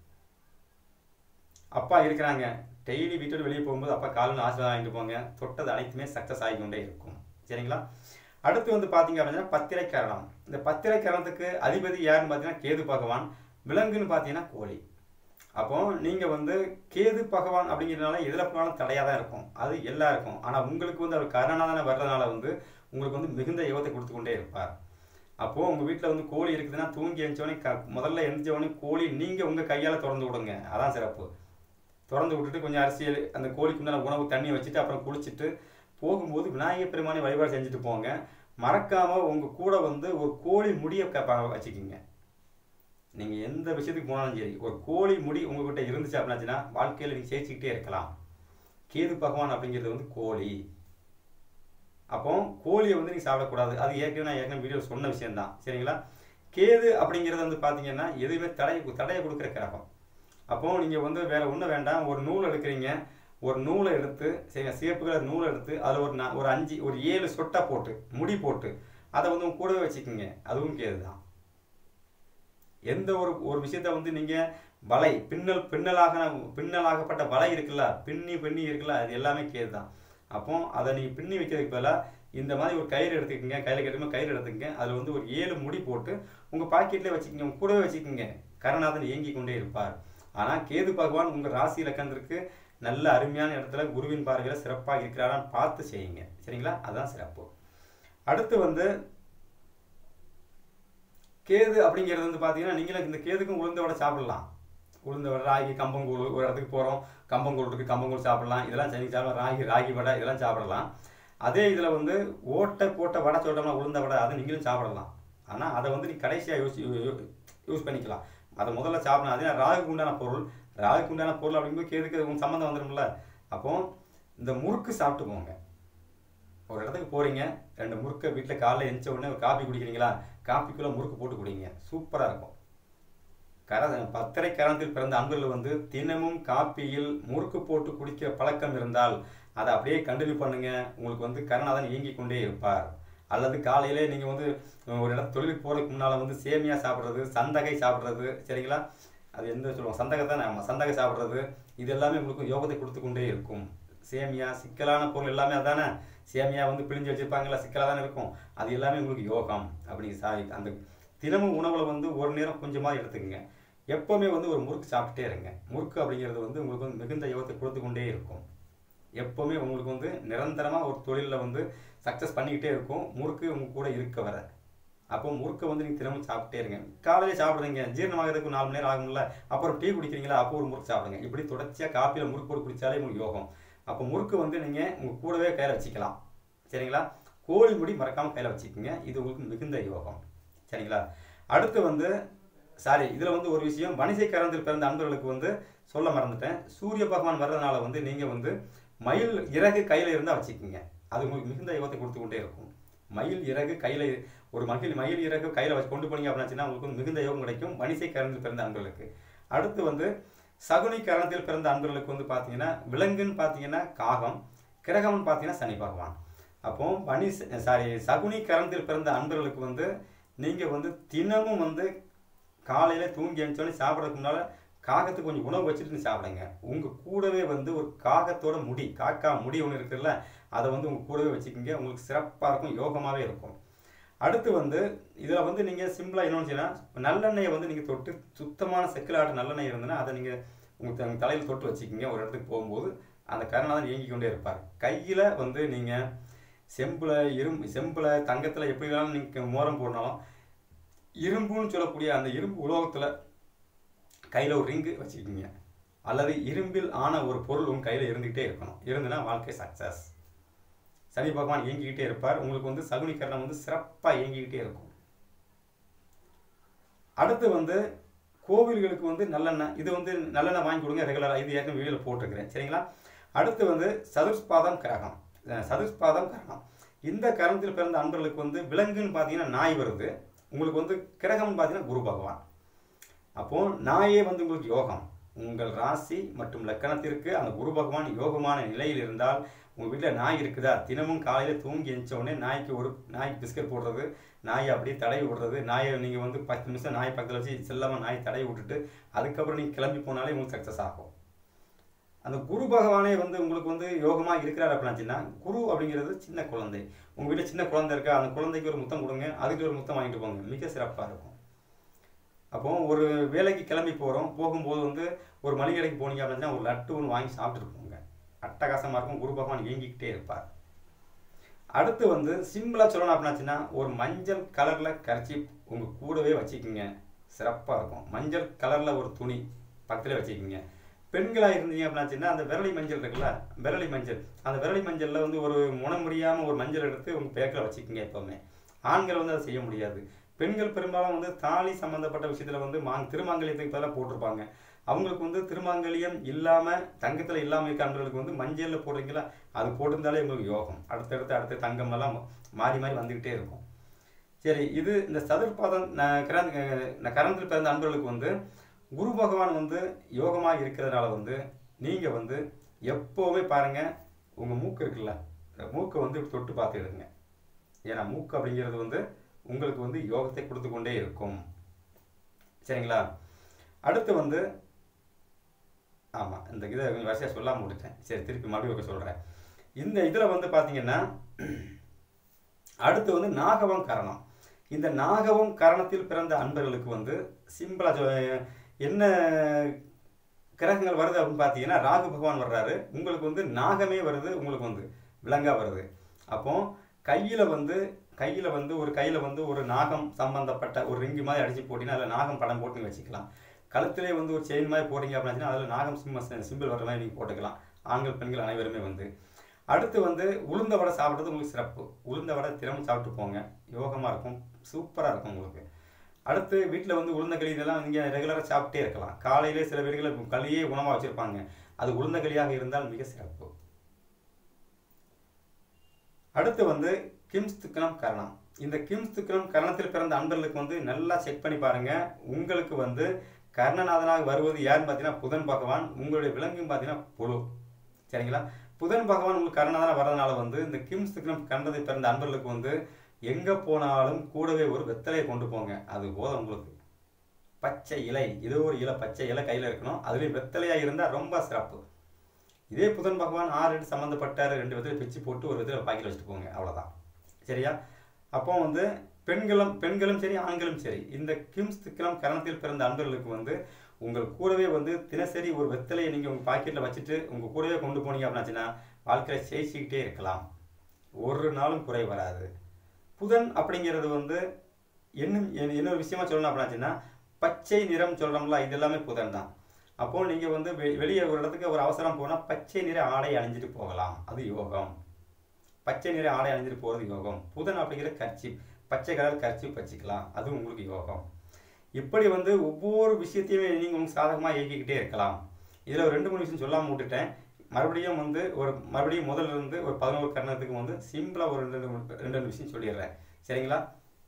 அப்பா இருக்கிறாங்க டெய்லி வீட்டோட வெளியே போகும்போது அப்பா காலில் ஆசீர்வாதம் வாங்கிட்டு போங்க தொட்டது அனைத்துமே சக்ஸஸ் ஆகிக்கொண்டே இருக்கும் சரிங்களா அடுத்து வந்து பார்த்தீங்க அப்படின்னா பத்திரை கரணம் இந்த பத்திரை கரணத்துக்கு அதிபதி யாருன்னு பார்த்தீங்கன்னா கேது பகவான் விலங்குன்னு பார்த்தீங்கன்னா கோழி அப்போ நீங்கள் வந்து கேது பகவான் அப்படிங்கிறதுனால எதில் போனாலும் தடையாக தான் இருக்கும் அது எல்லாருக்கும் ஆனால் உங்களுக்கு வந்து அவர் கரணாதான வர்றதுனால வந்து உங்களுக்கு வந்து மிகுந்த யோகத்தை கொடுத்து கொண்டே இருப்பார் அப்போது உங்கள் வீட்டில் வந்து கோழி இருக்குதுன்னா தூங்கி எழுந்தோடனே க முதல்ல எழுந்தோடனே கோழி நீங்கள் உங்கள் கையால் திறந்து விடுங்க அதான் சிறப்பு திறந்து விட்டுட்டு கொஞ்சம் அரிசியல் அந்த கோழிக்கு உண்டான உணவு தண்ணி வச்சுட்டு அப்புறம் குளிச்சுட்டு போகும்போது விநாயகர் பெருமானை வழிபாடு செஞ்சுட்டு போங்க மறக்காமல் உங்கள் கூட வந்து ஒரு கோழி முடியை வச்சுக்கிங்க நீங்கள் எந்த விஷயத்துக்கு போனாலும் சரி ஒரு கோழி முடி உங்ககிட்ட இருந்துச்சு அப்படின்னாச்சுன்னா வாழ்க்கையில் நீங்கள் ஜெயிச்சுக்கிட்டே இருக்கலாம் கேது பகவான் அப்படிங்கிறது வந்து கோழி அப்போ கோழியை வந்து நீங்கள் சாப்பிடக்கூடாது அது ஏற்கனவே நான் ஏற்கனவே வீடியோ சொன்ன விஷயம்தான் சரிங்களா கேது அப்படிங்கிறது வந்து பார்த்தீங்கன்னா எதுவுமே தடை தடையை கொடுக்குற கிரகம் அப்போ நீங்கள் வந்து வேற ஒன்றும் வேண்டாம் ஒரு நூல் எடுக்கிறீங்க ஒரு நூலை எடுத்து சரிங்க சிவப்பு கலர் நூலை எடுத்து அதில் ஒரு நா ஒரு அஞ்சு ஒரு ஏழு சொட்டை போட்டு முடி போட்டு அதை வந்து உங்க கூடவே வச்சுக்கோங்க அதுவும் கேது தான் எந்த ஒரு ஒரு விஷயத்த வந்து நீங்கள் வலை பின்னல் பின்னலாக பின்னலாகப்பட்ட வலை இருக்குல்ல பின்னி பின்னி இருக்குல்ல அது எல்லாமே கேது தான் அப்போ அதை நீங்கள் பின்னி வைக்கிறதுக்கு பதிலாக இந்த மாதிரி ஒரு கயிறு எடுத்துக்கோங்க கையில் கட்டுமா கயிறு எடுத்துக்கங்க அதில் வந்து ஒரு ஏழு முடி போட்டு உங்கள் பாக்கெட்லேயே வச்சுக்கோங்க உங்க கூடவே வச்சுக்கோங்க கருணாதன் இயங்கி கொண்டே இருப்பார் ஆனால் கேது பகவான் உங்கள் ராசி இலக்கணத்திற்கு நல்ல அருமையான இடத்துல குருவின் பார்வையில் சிறப்பாக இருக்கிறாரான்னு பார்த்து செய்யுங்க சரிங்களா அதுதான் சிறப்பு அடுத்து வந்து கேது அப்படிங்கிறது வந்து பார்த்தீங்கன்னா நீங்களும் இந்த கேதுக்கும் உளுந்த வடை சாப்பிடலாம் உளுந்த வடை ராகி கம்பங்கூழ் ஒரு இடத்துக்கு போகிறோம் கம்பங்கூழ் இருக்குது கம்பங்கூழ் சாப்பிடலாம் இதெல்லாம் செஞ்சு சாப்பிடலாம் ராகி ராகி வடை இதெல்லாம் சாப்பிடலாம் அதே இதில் வந்து ஓட்டை போட்ட வடை சொல்கிறோம்னா உளுந்த வடை அதை நீங்களும் சாப்பிடலாம் ஆனால் அதை வந்து நீ கடைசியாக யூஸ் யூஸ் பண்ணிக்கலாம் அதை முதல்ல சாப்பிடணும் அதே ராகுக்கு உண்டான பொருள் ராகுக்கு உண்டான பொருள் அப்படிங்கும்போது கேதுக்கு உங்க சம்மந்தம் வந்துடும்ல அப்போ இந்த முறுக்கு சாப்பிட்டு போங்க ஒரு இடத்துக்கு போறீங்க ரெண்டு முறுக்கை வீட்டில் காலைல எழுந்த உடனே ஒரு காப்பி குடிக்கிறீங்களா காப்பிக்குள்ள முறுக்கு போட்டு குடிங்க சூப்பராக இருக்கும் கர பத்தரை கரணத்தில் பிறந்த அன்பர்கள் வந்து தினமும் காப்பியில் முறுக்கு போட்டு குடிக்கிற பழக்கம் இருந்தால் அதை அப்படியே கண்டினியூ பண்ணுங்க உங்களுக்கு வந்து கருணாதன் இயங்கிக் கொண்டே இருப்பார் அல்லது காலையிலே நீங்கள் வந்து ஒரு இடம் தொழிலுக்கு போகிறதுக்கு முன்னால் வந்து சேமியா சாப்பிட்றது சந்தகை சாப்பிட்றது சரிங்களா அது எந்த சொல்லுவோம் சந்தகை தானே ஆமாம் சந்தகை சாப்பிட்றது இது எல்லாமே உங்களுக்கு யோகத்தை கொடுத்து கொண்டே இருக்கும் சேமியா சிக்கலான பொருள் எல்லாமே அதானே சேமியா வந்து பிழிஞ்சு வச்சுருப்பாங்களா சிக்கலாக தானே இருக்கும் அது எல்லாமே உங்களுக்கு யோகம் அப்படி சா அந்த தினமும் உணவில் வந்து ஒரு நேரம் கொஞ்சமாக எடுத்துக்கங்க எப்போவுமே வந்து ஒரு முறுக்கு சாப்பிட்டுட்டே இருங்க முறுக்கு அப்படிங்கிறது வந்து உங்களுக்கு வந்து மிகுந்த யோகத்தை கொடுத்து கொண்டே இருக்கும் எப்போவுமே உங்களுக்கு வந்து நிரந்தரமாக ஒரு தொழிலில் வந்து சக்ஸஸ் பண்ணிக்கிட்டே இருக்கும் முறுக்கு உங்க கூட இருக்க வர அப்போ முறுக்கை வந்து நீங்கள் தினமும் சாப்பிட்டே இருங்க காலையில் சாப்பிடுறீங்க ஜீரணமாகிறதுக்கு ஒரு நாலு மணி நேரம் ஆகும்ல அப்புறம் டீ குடிக்கிறீங்களா அப்போ ஒரு முறுக்கு சாப்பிடுங்க இப்படி தொடர்ச்சியாக காப்பியில் முறுக்கு போட்டு குடித்தாலே உங்களுக்கு யோகம் அப்போ முறுக்கு வந்து நீங்கள் உங்கள் கூடவே கையில் வச்சுக்கலாம் சரிங்களா கோழி முடி மறக்காமல் கையில் வச்சுக்கோங்க இது உங்களுக்கு மிகுந்த யோகம் சரிங்களா அடுத்து வந்து சாரி இதில் வந்து ஒரு விஷயம் வணிசை கரந்தில் பிறந்த அன்பர்களுக்கு வந்து சொல்ல மறந்துட்டேன் சூரிய பகவான் வர்றதுனால வந்து நீங்கள் வந்து மயில் இறகு கையில் இருந்தால் வச்சுக்கோங்க அது உங்களுக்கு மிகுந்த யோகத்தை கொடுத்து கொண்டே இருக்கும் மயில் இறகு கையில் ஒரு மகிழ் மயில் இறகு கையில் வச்சு கொண்டு போனீங்க அப்படின்னாச்சுன்னா உங்களுக்கு வந்து மிகுந்த யோகம் கிடைக்கும் வணிசை கரந்தில் பிறந்த அன்பர்களுக்கு அடுத்து வந்து சகுனி கரணத்தில் பிறந்த அன்பர்களுக்கு வந்து பார்த்தீங்கன்னா விலங்குன்னு பார்த்தீங்கன்னா காகம் கிரகம்னு பார்த்தீங்கன்னா சனி பகவான் அப்போ வனி சாரி சகுனி கரணத்தில் பிறந்த அன்பர்களுக்கு வந்து நீங்கள் வந்து தினமும் வந்து காலையில் தூங்கி எழுந்தோடனே சாப்பிட்றதுக்கு முன்னால் காகத்துக்கு கொஞ்சம் உணவு வச்சுட்டு சாப்பிடுங்க உங்கள் கூடவே வந்து ஒரு காகத்தோட முடி காக்கா முடி ஒன்று இருக்குல்ல அதை வந்து உங்கள் கூடவே வச்சுக்கோங்க உங்களுக்கு சிறப்பாக இருக்கும் யோகமாகவே இருக்கும் அடுத்து வந்து இதில் வந்து நீங்கள் சிம்பிளாக என்னன்னு செய்யலாம் நல்லெண்ணெயை வந்து நீங்கள் தொட்டு சுத்தமான செக்கில் ஆட்டு நல்லெண்ணெய் இருந்ததுன்னா அதை நீங்கள் உங்கள் தலையில் தொட்டு வச்சுக்கிங்க ஒரு இடத்துக்கு போகும்போது அந்த கருணாதன் இயங்கி கொண்டே இருப்பார் கையில் வந்து நீங்கள் செம்பில் இரும்பு செம்பில் தங்கத்தில் எப்படி வேணாலும் நீங்கள் மோரம் போடனாலும் இரும்புன்னு சொல்லக்கூடிய அந்த இரும்பு உலோகத்தில் கையில் ஒரு ரிங்கு வச்சுக்கிங்க அல்லது இரும்பில் ஆன ஒரு பொருள் உங்கள் கையில் இருந்துக்கிட்டே இருக்கணும் இருந்துன்னா வாழ்க்கை சக்ஸஸ் சனி பகவான் இயங்கிக்கிட்டே இருப்பார் உங்களுக்கு வந்து சகுனி கரணம் வந்து சிறப்பாக இயங்கிக்கிட்டே இருக்கும் அடுத்து வந்து கோவில்களுக்கு வந்து நல்லெண்ணெய் இது வந்து நல்லெண்ணெய் வாங்கி கொடுங்க ரெகுலராக இது ஏற்கனவே வீடியோவில் போட்டிருக்கிறேன் சரிங்களா அடுத்து வந்து சதுர்ஸ்பாதம் கிரகம் சதுர்ஸ்பாதம் கிரகம் இந்த கரணத்தில் பிறந்த அன்பர்களுக்கு வந்து விலங்குன்னு பார்த்தீங்கன்னா நாய் வருது உங்களுக்கு வந்து கிரகம்னு பார்த்தீங்கன்னா குரு பகவான் அப்போ நாயே வந்து உங்களுக்கு யோகம் உங்கள் ராசி மற்றும் லக்கணத்திற்கு அந்த குரு பகவான் யோகமான நிலையில் இருந்தால் உங்கள் வீட்டில் நாய் இருக்குதா தினமும் காலையில் தூங்கி எழுந்த உடனே நாய்க்கு ஒரு நாய்க்கு பிஸ்கட் போடுறது நாயை அப்படியே தடவி விடுறது நாயை நீங்கள் வந்து பத்து நிமிஷம் நாய் பக்கத்தில் வச்சு செல்லாமல் நாய் தடவி விட்டுட்டு அதுக்கப்புறம் நீங்கள் கிளம்பி போனாலே உங்களுக்கு சக்ஸஸ் ஆகும் அந்த குரு பகவானே வந்து உங்களுக்கு வந்து யோகமாக இருக்கிறார் அப்படின்னாச்சுன்னா குரு அப்படிங்கிறது சின்ன குழந்தை உங்கள் வீட்டில் சின்ன குழந்தை இருக்கா அந்த குழந்தைக்கு ஒரு முத்தம் கொடுங்க அதுக்கு ஒரு முத்தம் வாங்கிட்டு போங்க மிக சிறப்பாக இருக்கும் அப்போ ஒரு வேலைக்கு கிளம்பி போகிறோம் போகும்போது வந்து ஒரு மளிகை கடைக்கு போனீங்க அப்படின்னா ஒரு லட்டு ஒன்று வாங்கி சாப்பிட்டுட்டு போங்க அட்டகாசமாக இருக்கும் குரு பகவான் இயங்கிக்கிட்டே இருப்பார் அடுத்து வந்து சிம்பிளாக சொல்லணும் அப்படின்னாச்சுன்னா ஒரு மஞ்சள் கலரில் கரைச்சி உங்கள் கூடவே வச்சுக்கிங்க சிறப்பாக இருக்கும் மஞ்சள் கலரில் ஒரு துணி பக்கத்தில் வச்சுக்கிங்க பெண்களாக இருந்தீங்க அப்படின்னாச்சுன்னா அந்த விரலி மஞ்சள் இருக்குல்ல விரலி மஞ்சள் அந்த விரலி மஞ்சளில் வந்து ஒரு முனை முடியாமல் ஒரு மஞ்சள் எடுத்து உங்கள் பேக்கில் வச்சுக்கிங்க எப்போவுமே ஆண்கள் வந்து அதை செய்ய முடியாது பெண்கள் பெரும்பாலும் வந்து தாலி சம்மந்தப்பட்ட விஷயத்தில் வந்து மா திருமாங்கல்யத்துக்கு பதிலாக போட்டிருப்பாங்க அவங்களுக்கு வந்து திருமாங்கல்யம் இல்லாமல் தங்கத்தில் இல்லாமல் இருக்க அன்பர்களுக்கு வந்து மஞ்சளில் போடுறீங்களா அது போட்டிருந்தாலே உங்களுக்கு யோகம் அடுத்தடுத்து அடுத்த தங்கம் எல்லாம் மாறி மாறி வந்துக்கிட்டே இருக்கும் சரி இது இந்த சதுர்பாதம் கரந்தில் பிறந்த அன்பர்களுக்கு வந்து குரு பகவான் வந்து யோகமாக இருக்கிறதுனால வந்து நீங்கள் வந்து எப்போவுமே பாருங்கள் உங்கள் மூக்கு இருக்குல்ல மூக்கை வந்து தொட்டு பார்த்துடுங்க ஏன்னா மூக்கு அப்படிங்கிறது வந்து உங்களுக்கு வந்து யோகத்தை கொடுத்து கொண்டே இருக்கும் சரிங்களா அடுத்து வந்து ஆமாம் இந்த இதை கொஞ்சம் வரிசையாக சொல்லாமல் விட்டுட்டேன் சரி திருப்பி மறுபடியும் சொல்கிறேன் இந்த இதில் வந்து பார்த்தீங்கன்னா அடுத்து வந்து நாகவம் கரணம் இந்த நாகவம் கரணத்தில் பிறந்த அன்பர்களுக்கு வந்து சிம்பிளாக என்ன கிரகங்கள் வருது அப்படின்னு பார்த்தீங்கன்னா ராகு பகவான் வர்றாரு உங்களுக்கு வந்து நாகமே வருது உங்களுக்கு வந்து விலங்கா வருது அப்போ கையில் வந்து கையில் வந்து ஒரு கையில் வந்து ஒரு நாகம் சம்பந்தப்பட்ட ஒரு ரிங்கு மாதிரி அடிச்சு போட்டிங்கன்னா அதில் நாகம் படம் போட்டு வச்சுக்கலாம் கழுத்திலே வந்து ஒரு செயின் மாதிரி போட்டிங்க அப்படின்னா அதில் நாகம் சிம்ம சிம்பிள் வர மாதிரி நீங்கள் போட்டுக்கலாம் ஆண்கள் பெண்கள் அனைவருமே வந்து அடுத்து வந்து உளுந்த வடை சாப்பிட்றது உங்களுக்கு சிறப்பு உளுந்த வடை தினமும் சாப்பிட்டு போங்க யோகமாக இருக்கும் சூப்பராக இருக்கும் உங்களுக்கு அடுத்து வீட்டில் வந்து உளுந்த களி இதெல்லாம் நீங்கள் ரெகுலராக சாப்பிட்டே இருக்கலாம் காலையிலே சில வீடுகளில் களியே உணவாக வச்சுருப்பாங்க அது உளுந்த களியாக இருந்தால் மிக சிறப்பு அடுத்து வந்து கிம்ஸ் துக்கணம் கரணம் இந்த கிம்ஸ் துக்கணம் கரணத்தில் பிறந்த அன்பர்களுக்கு வந்து நல்லா செக் பண்ணி பாருங்க உங்களுக்கு வந்து கர்ணநாதனாக வருவது யாருன்னு பார்த்தீங்கன்னா புதன் பகவான் உங்களுடைய விலங்கும் பார்த்தீங்கன்னா புழு சரிங்களா புதன் பகவான் உங்களுக்கு கர்ணநாதனாக வர்றதுனால வந்து இந்த கிம்ஸ் துக்கணம் கண்டதை பிறந்த அன்பர்களுக்கு வந்து எங்கே போனாலும் கூடவே ஒரு வெத்தலையை கொண்டு போங்க அது போதும் உங்களுக்கு பச்சை இலை ஏதோ ஒரு இலை பச்சை இலை கையில் இருக்கணும் அதுலேயும் வெத்தலையாக இருந்தால் ரொம்ப சிறப்பு இதே புதன் பகவான் ஆறு ரெண்டு சம்மந்தப்பட்ட ரெண்டு விதத்தில் பிச்சு போட்டு ஒரு விதத்தில் பாக்கெட் வச்சுட்டு போங்க அவ்வளோதான் சரியா அப்போ வந்து பெண்களும் பெண்களும் சரி ஆண்களும் சரி இந்த கிம்ஸ் திக்கிரம் கரணத்தில் பிறந்த அன்பர்களுக்கு வந்து உங்கள் கூடவே வந்து தினசரி ஒரு வெத்தலையை நீங்கள் உங்கள் பாக்கெட்டில் வச்சுட்டு உங்கள் கூடவே கொண்டு போனீங்க அப்படின்னாச்சுன்னா வாழ்க்கையில் ஜெயிச்சுக்கிட்டே இருக்கலாம் ஒரு நாளும் குறை வராது புதன் அப்படிங்கிறது வந்து இன்னும் இன்னும் இன்னொரு விஷயமா சொல்லணும் அப்படின்னாச்சுன்னா பச்சை நிறம் சொல்கிறோம்ல இது எல்லாமே புதன் தான் அப்போ நீங்கள் வந்து வெ- வெளியே ஒரு இடத்துக்கு ஒரு அவசரம் போனால் பச்சை நிற ஆடை அணிஞ்சிட்டு போகலாம் அது யோகம் பச்சை நிற ஆடை அணிஞ்சிட்டு போகிறது யோகம் புதன் அப்படிங்கிற கர்ச்சி பச்சை கலர் கர்ச்சி வச்சுக்கலாம் அது உங்களுக்கு யோகம் இப்படி வந்து ஒவ்வொரு விஷயத்தையுமே நீங்கள் உங்களுக்கு சாதகமாக இயக்கிக்கிட்டே இருக்கலாம் இதில் ஒரு ரெண்டு மூணு விஷயம் சொல்லாமல் விட்டுட்டேன் மறுபடியும் வந்து ஒரு மறுபடியும் முதல்ல இருந்து ஒரு பதினோரு கரணத்துக்கு வந்து சிம்பிளாக ஒரு ரெண்டு ரெண்டு ரெண்டு ரெண்டு விஷயம் சொல்லிடுறேன் சரிங்களா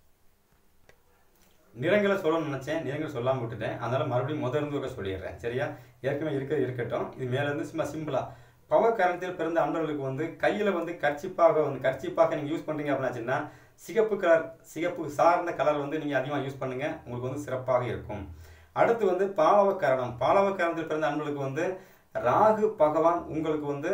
நிறங்களை சொல்லணும்னு நினச்சேன் நிறங்கள் சொல்லாமல் விட்டுட்டேன் அதனால மறுபடியும் முதல் இருந்து ஒரு சொல்லிடுறேன் சரியா ஏற்கனவே இருக்க இருக்கட்டும் இது மேலே இருந்து சும்மா சிம்பிளாக பவர் காரணத்தில் பிறந்த அன்பர்களுக்கு வந்து கையில் வந்து கர்ச்சிப்பாக வந்து கர்ச்சிப்பாக நீங்கள் யூஸ் பண்ணுறீங்க அப்படின்னாச்சுன்னா சிகப்பு கலர் சிகப்பு சார்ந்த கலர் வந்து நீங்கள் அதிகமாக யூஸ் பண்ணுங்கள் உங்களுக்கு வந்து சிறப்பாக இருக்கும் அடுத்து வந்து பாலவ கரணம் பாலவ கரணத்தில் பிறந்த அன்பர்களுக்கு வந்து ராகு பகவான் உங்களுக்கு வந்து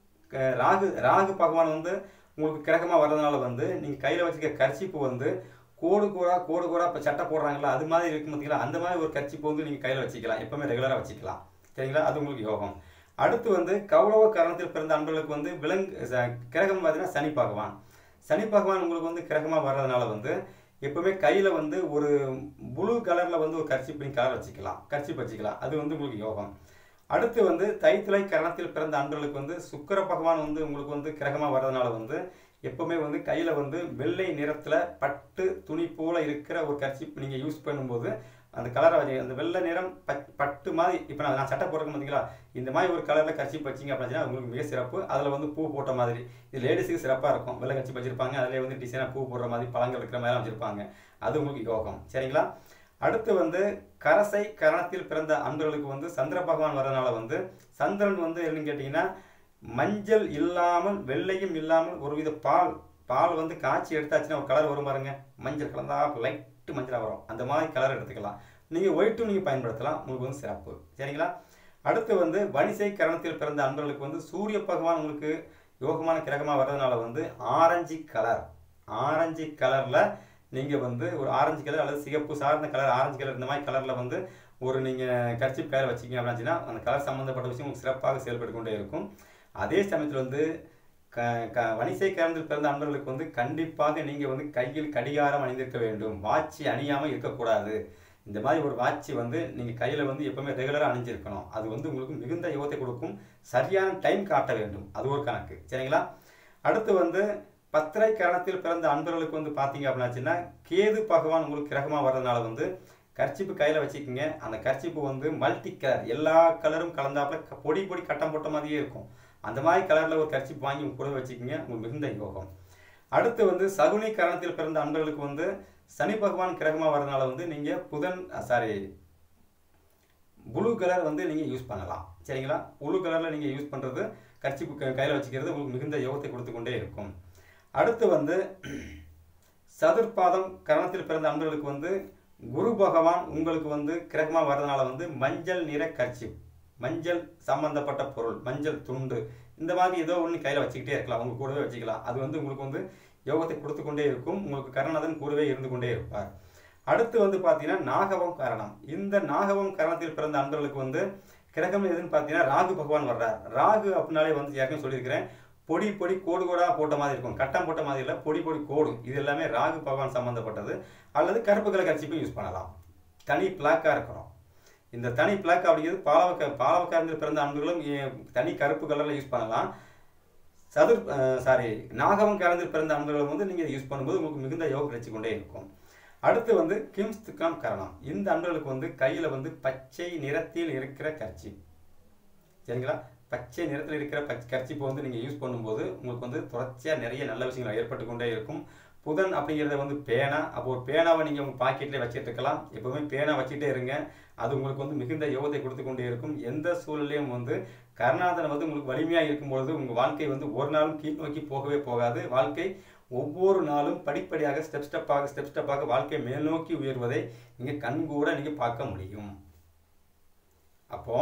க- ராகு ராகு பகவான் வந்து உங்களுக்கு கிரகமாக வர்றதுனால வந்து நீங்கள் கையில் வச்சுக்க கர்ச்சிப்பு வந்து கோடு கோடா கோடு கோடா இப்போ சட்டை போடுறாங்களா அது மாதிரி இருக்கும் பார்த்தீங்களா அந்த மாதிரி ஒரு கர்ச்சிப்பு வந்து நீங்கள் கையில் வச்சுக்கலாம் எப்பவுமே ரெகுலராக வச்சுக்கலாம் சரிங்களா அது உங்களுக்கு யோகம் அடுத்து வந்து கௌரவ காரணத்தில் பிறந்த அன்பர்களுக்கு வந்து விலங்கு ச- கிரகம் பார்த்தீங்கன்னா சனி பகவான் சனி பகவான் உங்களுக்கு வந்து கிரகமாக வர்றதுனால வந்து எப்பவுமே கையில் வந்து ஒரு ப்ளூ கலரில் வந்து ஒரு கர்ச்சிப் கலர் வச்சுக்கலாம் கர்ச்சிப் வச்சுக்கலாம் அது வந்து உங்களுக்கு யோகம் அடுத்து வந்து தைத்துளை கரணத்தில் பிறந்த அன்பர்களுக்கு வந்து சுக்கிர பகவான் வந்து உங்களுக்கு வந்து கிரகமாக வர்றதுனால வந்து எப்பவுமே வந்து கையில் வந்து வெள்ளை நிறத்தில் பட்டு துணி போல இருக்கிற ஒரு கர்ச்சிப் நீங்கள் யூஸ் பண்ணும்போது அந்த கலரை வச்சு அந்த வெள்ளை நிறம் பட் பட்டு மாதிரி இப்போ நான் நான் சட்டை போடுறேன் பார்த்தீங்களா இந்த மாதிரி ஒரு கலரில் கர்ச்சிப் வச்சிங்க அப்படின்னா உங்களுக்கு மிக சிறப்பு அதில் வந்து பூ போட்ட மாதிரி இது லேடிஸுக்கு சிறப்பாக இருக்கும் வெள்ளை கர்ச்சிப் வச்சிருப்பாங்க அதிலே வந்து டிசைனாக பூ போடுற மாதிரி பழங்கள் இருக்கிற மாதிரி வச்சிருப்பாங்க அது உங்களுக்கு யோகம் சரிங்களா அடுத்து வந்து கரசை கரணத்தில் பிறந்த அன்பர்களுக்கு வந்து சந்திர பகவான் வரதுனால வந்து சந்திரன் வந்து என்னன்னு கேட்டிங்கன்னா மஞ்சள் இல்லாமல் வெள்ளையும் இல்லாமல் ஒருவித பால் பால் வந்து காய்ச்சி எடுத்தாச்சுன்னா ஒரு கலர் வரும் பாருங்க மஞ்சள் கலந்தா லைட்டு மஞ்சளாக வரும் அந்த மாதிரி கலர் எடுத்துக்கலாம் நீங்கள் ஒயிட்டும் நீங்கள் பயன்படுத்தலாம் உங்களுக்கு வந்து சிறப்பு சரிங்களா அடுத்து வந்து வணிசை கரணத்தில் பிறந்த அன்பர்களுக்கு வந்து சூரிய பகவான் உங்களுக்கு யோகமான கிரகமாக வர்றதுனால வந்து ஆரஞ்சு கலர் ஆரஞ்சு கலரில் நீங்கள் வந்து ஒரு ஆரஞ்சு கலர் அல்லது சிகப்பு சார்ந்த கலர் ஆரஞ்சு கலர் இந்த மாதிரி கலரில் வந்து ஒரு நீங்கள் கர்ச்சிப் கலர் வச்சிங்க அப்படின்னா அந்த கலர் சம்மந்தப்பட்ட விஷயம் உங்களுக்கு சிறப்பாக செயல்பட்டு கொண்டே இருக்கும் அதே சமயத்தில் வந்து க க வணிசை கலந்தில் பிறந்த அன்பர்களுக்கு வந்து கண்டிப்பாக நீங்கள் வந்து கையில் கடிகாரம் அணிந்திருக்க வேண்டும் வாட்சி அணியாமல் இருக்கக்கூடாது இந்த மாதிரி ஒரு வாட்சி வந்து நீங்கள் கையில் வந்து எப்பவுமே ரெகுலராக அணிஞ்சிருக்கணும் அது வந்து உங்களுக்கு மிகுந்த யோகத்தை கொடுக்கும் சரியான டைம் காட்ட வேண்டும் அது ஒரு கணக்கு சரிங்களா அடுத்து வந்து பத்திரை கரணத்தில் பிறந்த அன்பர்களுக்கு வந்து பார்த்தீங்க அப்படின்னாச்சுன்னா கேது பகவான் உங்களுக்கு கிரகமாக வர்றதுனால வந்து கர்ச்சிப்பு கையில் வச்சுக்கோங்க அந்த கர்ச்சிப்பு வந்து மல்டி கலர் எல்லா கலரும் கலந்தாப்புல க- பொடி பொடி கட்டம் போட்ட மாதிரியே இருக்கும் அந்த மாதிரி கலரில் ஒரு கர்ச்சிப்பு வாங்கி உங்க கூட வச்சுக்கோங்க உங்களுக்கு மிகுந்த யோகம் அடுத்து வந்து சகுனி கரணத்தில் பிறந்த அன்பர்களுக்கு வந்து சனி பகவான் கிரகமாக வர்றதுனால வந்து நீங்கள் புதன் சாரி ப்ளூ கலர் வந்து நீங்கள் யூஸ் பண்ணலாம் சரிங்களா ப்ளூ கலரில் நீங்கள் யூஸ் பண்ணுறது கர்ச்சிப்பு கையில் வச்சுக்கிறது உங்களுக்கு மிகுந்த யோகத்தை கொடுத்து கொண்டே இருக்கும் அடுத்து வந்து சதுர்பாதம் கரணத்தில் பிறந்த அன்பர்களுக்கு வந்து குரு பகவான் உங்களுக்கு வந்து கிரகமாக வர்றதுனால வந்து மஞ்சள் நிற கர்ச்சிப் மஞ்சள் சம்பந்தப்பட்ட பொருள் மஞ்சள் துண்டு இந்த மாதிரி ஏதோ ஒன்று கையில் வச்சுக்கிட்டே இருக்கலாம் உங்க கூடவே வச்சுக்கலாம் அது வந்து உங்களுக்கு வந்து யோகத்தை கொடுத்து கொண்டே இருக்கும் உங்களுக்கு கருணாதன் கூடவே இருந்து கொண்டே இருப்பார் அடுத்து வந்து பார்த்தீங்கன்னா நாகவம் கரணம் இந்த நாகவம் கரணத்தில் பிறந்த அன்பர்களுக்கு வந்து கிரகம் எதுன்னு பார்த்தீங்கன்னா ராகு பகவான் வர்றார் ராகு அப்படின்னாலே வந்து ஏற்கனவே சொல்லியிருக்கிறேன் பொடி பொடி கோடு கோடாக போட்ட மாதிரி இருக்கும் கட்டம் போட்ட மாதிரி இல்லை பொடி பொடி கோடு இது எல்லாமே ராகு பகவான் சம்மந்தப்பட்டது அல்லது கருப்பு கலர் கட்சிப்பும் யூஸ் பண்ணலாம் தனி பிளாக்காக இருக்கணும் இந்த தனி பிளாக் அப்படிங்கிறது பாலவக்க பாலவக்காரத்தில் பிறந்த அன்புகளும் ஏ- தனி கருப்பு கலரில் யூஸ் பண்ணலாம் சதுர் சாரி நாகவம் கலந்து பிறந்த அன்புகளும் வந்து நீங்கள் யூஸ் பண்ணும்போது உங்களுக்கு மிகுந்த யோகம் கிடைச்சு கொண்டே இருக்கும் அடுத்து வந்து கிம்ஸ் துக்காம் கரணம் இந்த அன்பர்களுக்கு வந்து கையில் வந்து பச்சை நிறத்தில் இருக்கிற கர்ச்சி சரிங்களா பச்சை நிறத்தில் இருக்கிற பச்சை கர்ச்சிப்பை வந்து நீங்கள் யூஸ் பண்ணும்போது உங்களுக்கு வந்து தொடர்ச்சியாக நிறைய நல்ல விஷயங்கள் ஏற்பட்டு கொண்டே இருக்கும் புதன் அப்படிங்கிறத வந்து பேனா அப்போ ஒரு பேனாவை நீங்கள் உங்கள் பாக்கெட்லேயே வச்சுட்டு இருக்கலாம் எப்பவுமே பேனா வச்சுட்டே இருங்க அது உங்களுக்கு வந்து மிகுந்த யோகத்தை கொடுத்து கொண்டே இருக்கும் எந்த சூழ்நிலையும் வந்து கருணாதன் வந்து உங்களுக்கு வலிமையாக இருக்கும்பொழுது உங்கள் வாழ்க்கை வந்து ஒரு நாளும் கீழ் நோக்கி போகவே போகாது வாழ்க்கை ஒவ்வொரு நாளும் படிப்படியாக ஸ்டெப் ஸ்டெப்பாக ஸ்டெப் ஸ்டெப்பாக வாழ்க்கை மேல் நோக்கி உயர்வதை நீங்கள் கண்கூட நீங்கள் பார்க்க முடியும் அப்போ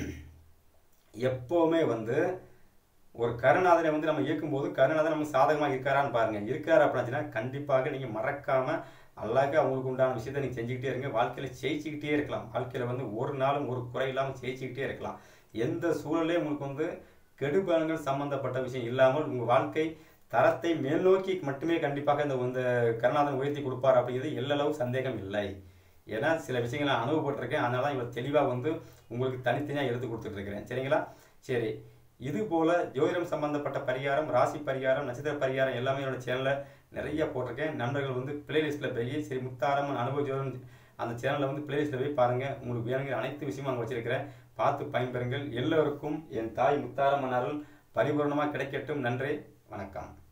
எப்போவுமே வந்து ஒரு கருணாதனை வந்து நம்ம இயக்கும்போது கருணாதன் நமக்கு சாதகமாக இருக்காரான்னு பாருங்க இருக்காரு அப்படின்னா கண்டிப்பாக நீங்கள் மறக்காம அல்லாஹ்க்கு அவங்களுக்கு உண்டான விஷயத்தை நீங்கள் செஞ்சுக்கிட்டே இருங்க வாழ்க்கையில் ஜெயிச்சுக்கிட்டே இருக்கலாம் வாழ்க்கையில் வந்து ஒரு நாளும் ஒரு குறை இல்லாமல் ஜெயிச்சுக்கிட்டே இருக்கலாம் எந்த சூழலையும் உங்களுக்கு வந்து கெடுபலங்கள் சம்பந்தப்பட்ட விஷயம் இல்லாமல் உங்கள் வாழ்க்கை தரத்தை மேல் நோக்கி மட்டுமே கண்டிப்பாக இந்த இந்த கருணாதன் உயர்த்தி கொடுப்பார் அப்படிங்கிறது எல்லளவு சந்தேகம் இல்லை ஏன்னா சில விஷயங்களை நான் அனுபவப்பட்டிருக்கேன் அதனால தான் இவ்வளோ தெளிவாக வந்து உங்களுக்கு தனித்தனியாக எடுத்து கொடுத்துட்டு இருக்கிறேன் சரிங்களா சரி இது போல ஜோதிடம் சம்பந்தப்பட்ட பரிகாரம் ராசி பரிகாரம் நட்சத்திர பரிகாரம் எல்லாமே என்னோட சேனலில் நிறைய போட்டிருக்கேன் நண்பர்கள் வந்து பிளேலிஸ்ட்டில் போய் சரி முத்தாரம்மன் அனுபவ ஜோதிடம் அந்த சேனலில் வந்து பிளேலிஸ்ட்டில் போய் பாருங்கள் உங்களுக்கு வேணுங்கிற அனைத்து விஷயமும் அங்கே வச்சிருக்கிறேன் பார்த்து பயன்பெறுங்கள் எல்லோருக்கும் என் தாய் முத்தாரம்மன் அருள் பரிபூர்ணமாக கிடைக்கட்டும் நன்றி வணக்கம்